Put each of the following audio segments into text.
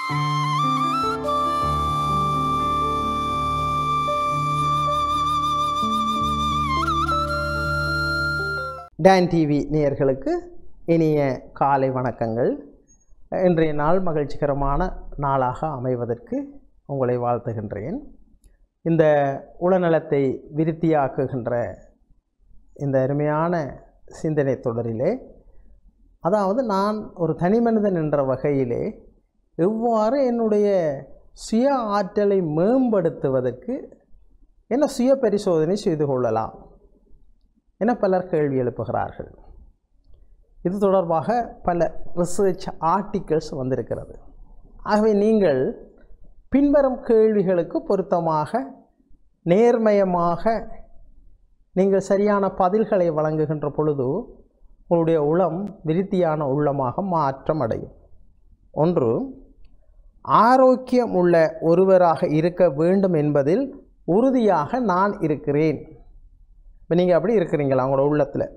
Don TV நேயர்களுக்கு இனிய காலை வணக்கங்கள் இன்றைய நாள் மகிழ்ச்சிகரமான நாளாக அமைவதற்கு உங்களை வாழ்த்துகின்றேன் இந்த உளநலத்தை விருத்தியாக்குகின்ற இந்த அருமையான சிந்தனை தொடரிலே அதாவது நான் ஒரு தனி மனிதன் என்ற வகையிலே எவ்வாறு என்னுடைய சுய ஆற்றலை மேம்படுத்துவதற்கு என்ன சுய பரிசோதனை செய்து கொள்ளலாம் என பலர் கேள்வி எழுப்புகிறார்கள் இது தொடர்பாக பல ரிசர்ச் ஆர்டிகல்ஸ் வந்திருக்கிறது ஆகவே நீங்கள் பின்வரும் கேள்விகளுக்கு பொருத்தமாக நேர்மயமாக நீங்கள் சரியான பதில்களை வழங்குகின்ற பொழுது உங்களுடைய உளம் விருத்தியான உள்ளமாக மாற்றம் அடையும் ஒன்று ஆரோக்கியம் உள்ள ஒருவராக இருக்க வேண்டும் என்பதில் உறுதியாக நான் இருக்கிறேன் இப்போ நீங்கள் அப்படி இருக்கிறீங்களா உங்களோட உள்ளத்தில்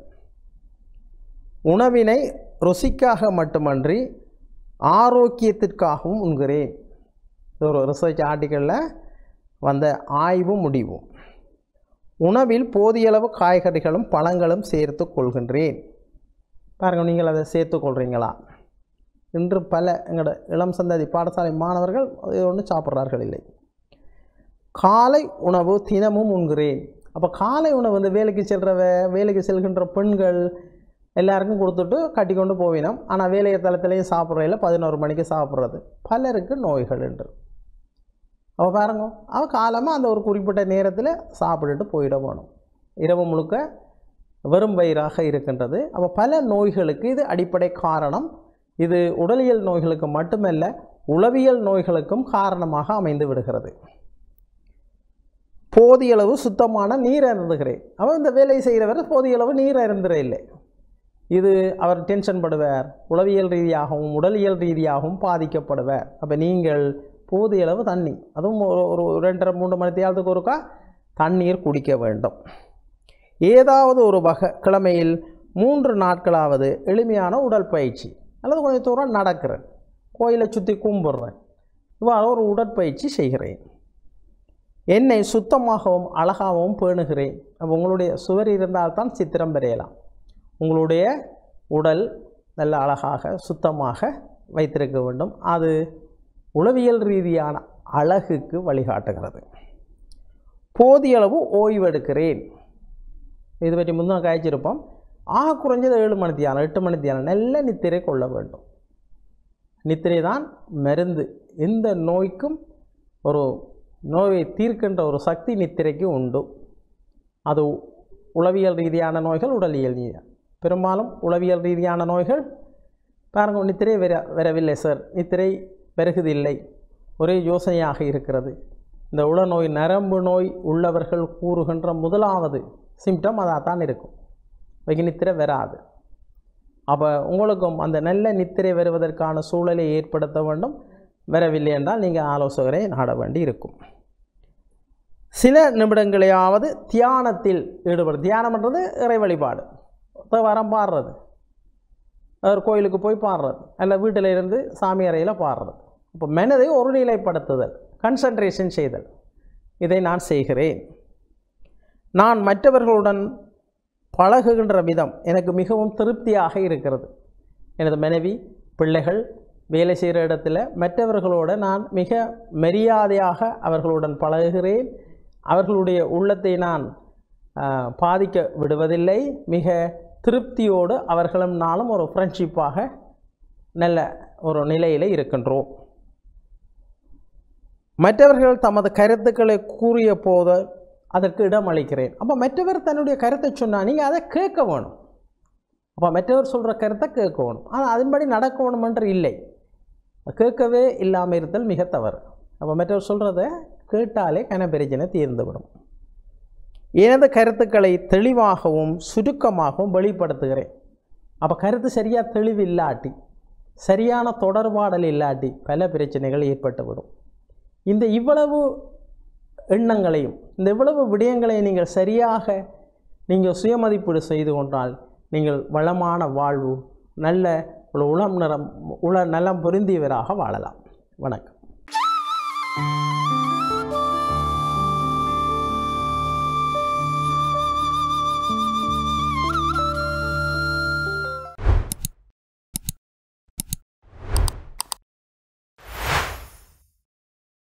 உணவினை ருசிக்காக மட்டுமன்றி ஆரோக்கியத்திற்காகவும் உண்கிறேன் இது ஒரு ரிசர்ச் ஆர்டிக்கலில் வந்த ஆய்வு முடிவும் உணவில் போதியளவு காய்கறிகளும் பழங்களும் சேர்த்து கொள்கின்றேன் பாருங்கள் நீங்கள் அதை சேர்த்து கொள்கிறீங்களா இன்று பல எங்களோட இளம் சந்ததி பாடசாலை மாணவர்கள் இது ஒன்று சாப்பிட்றார்கள் இல்லை காலை உணவு தினமும் உண்கிறேன் அப்போ காலை உணவு வந்து வேலைக்கு செல்கிற வேலைக்கு செல்கின்ற பெண்கள் எல்லாருக்கும் கொடுத்துட்டு கட்டி கொண்டு போவினோம் ஆனால் வேலைய தளத்துலேயும் சாப்பிட்றதில்ல பதினோரு மணிக்கு சாப்பிட்றது பலருக்கு நோய்கள் என்று அவள் பாருங்க அவள் காலமாக அந்த ஒரு குறிப்பிட்ட நேரத்தில் சாப்பிட்டுட்டு போயிட வேணும் இரவு முழுக்க வெறும் வயிறாக இருக்கின்றது அப்போ பல நோய்களுக்கு இது அடிப்படை காரணம் இது உடலியல் நோய்களுக்கு மட்டுமல்ல உளவியல் நோய்களுக்கும் காரணமாக அமைந்து விடுகிறது போதிய அளவு சுத்தமான நீர் அருந்துகிறேன் அவன் இந்த வேலை செய்கிறவர் போதிய அளவு நீர் அருந்துற இல்லை இது அவர் டென்ஷன் படுவார் உளவியல் ரீதியாகவும் உடலியல் ரீதியாகவும் பாதிக்கப்படுவார் அப்போ நீங்கள் போதிய அளவு தண்ணி அதுவும் ஒரு ஒரு ரெண்டரை மூன்று மணி தேரத்துக்கு ஒருக்கா தண்ணீர் குடிக்க வேண்டும் ஏதாவது ஒரு வகை கிழமையில் மூன்று நாட்களாவது எளிமையான உடற்பயிற்சி அல்லது கொஞ்சம் தூரம் நடக்கிறேன் கோயிலை சுற்றி கும்பிட்றேன் இவ்வாறு ஒரு உடற்பயிற்சி செய்கிறேன் என்னை சுத்தமாகவும் அழகாகவும் பேணுகிறேன் அப்போ உங்களுடைய சுவர் இருந்தால்தான் சித்திரம் வரையலாம் உங்களுடைய உடல் நல்ல அழகாக சுத்தமாக வைத்திருக்க வேண்டும் அது உளவியல் ரீதியான அழகுக்கு வழிகாட்டுகிறது போதிய அளவு ஓய்வெடுக்கிறேன் இது பற்றி முந்தான் காய்ச்சிருப்போம் ஆக குறைஞ்சது ஏழு மணி தியானம் எட்டு மணி தியானம் நல்ல நித்திரை கொள்ள வேண்டும் நித்திரை தான் மருந்து எந்த நோய்க்கும் ஒரு நோயை தீர்க்கின்ற ஒரு சக்தி நித்திரைக்கு உண்டு அது உளவியல் ரீதியான நோய்கள் உடலியல் ரீதியாக பெரும்பாலும் உளவியல் ரீதியான நோய்கள் பாருங்க நித்திரை வர வரவில்லை சார் நித்திரை பெருகுதில்லை ஒரே யோசனையாக இருக்கிறது இந்த உளநோய் நரம்பு நோய் உள்ளவர்கள் கூறுகின்ற முதலாவது சிம்டம் அதாக தான் இருக்கும் வைக்க நித்திரை வராது அப்போ உங்களுக்கும் அந்த நல்ல நித்திரை வருவதற்கான சூழலை ஏற்படுத்த வேண்டும் வரவில்லை என்றால் நீங்கள் ஆலோசகரை நாட வேண்டி இருக்கும் சில நிமிடங்களையாவது தியானத்தில் ஈடுபடும் தியானம்ன்றது இறை வழிபாடு வரம் பாடுறது அவர் கோயிலுக்கு போய் பாடுறது அல்ல வீட்டில் இருந்து சாமி அறையில் பாடுறது அப்போ மனதை ஒருநிலைப்படுத்துதல் கன்சன்ட்ரேஷன் செய்தல் இதை நான் செய்கிறேன் நான் மற்றவர்களுடன் பழகுகின்ற விதம் எனக்கு மிகவும் திருப்தியாக இருக்கிறது எனது மனைவி பிள்ளைகள் வேலை செய்கிற இடத்துல மற்றவர்களோடு நான் மிக மரியாதையாக அவர்களுடன் பழகுகிறேன் அவர்களுடைய உள்ளத்தை நான் பாதிக்க விடுவதில்லை மிக திருப்தியோடு அவர்களும் நாளும் ஒரு ஃப்ரெண்ட்ஷிப்பாக நல்ல ஒரு நிலையில் இருக்கின்றோம் மற்றவர்கள் தமது கருத்துக்களை கூறிய போது அதற்கு இடம் அளிக்கிறேன் அப்போ மற்றவர் தன்னுடைய கருத்தை சொன்னால் நீங்கள் அதை கேட்க வேணும் அப்போ மற்றவர் சொல்கிற கருத்தை கேட்க வேணும் ஆனால் அதன்படி நடக்க வேணுமென்று இல்லை கேட்கவே இல்லாமல் இருத்தல் மிக தவறு அப்போ மற்றவர் சொல்கிறத கேட்டாலே கனபெரிஜனை தீர்ந்துவிடும் எனது கருத்துக்களை தெளிவாகவும் சுருக்கமாகவும் வெளிப்படுத்துகிறேன் அப்போ கருத்து சரியாக தெளிவு இல்லாட்டி சரியான தொடர்பாடல் இல்லாட்டி பல பிரச்சனைகள் ஏற்பட்டுவிடும் இந்த இவ்வளவு எண்ணங்களையும் இந்த இவ்வளவு விடயங்களையும் நீங்கள் சரியாக நீங்கள் சுயமதிப்பீடு செய்து கொண்டால் நீங்கள் வளமான வாழ்வு நல்ல ஒரு உளம் நிறம் உள நலம் பொருந்தியவராக வாழலாம் வணக்கம்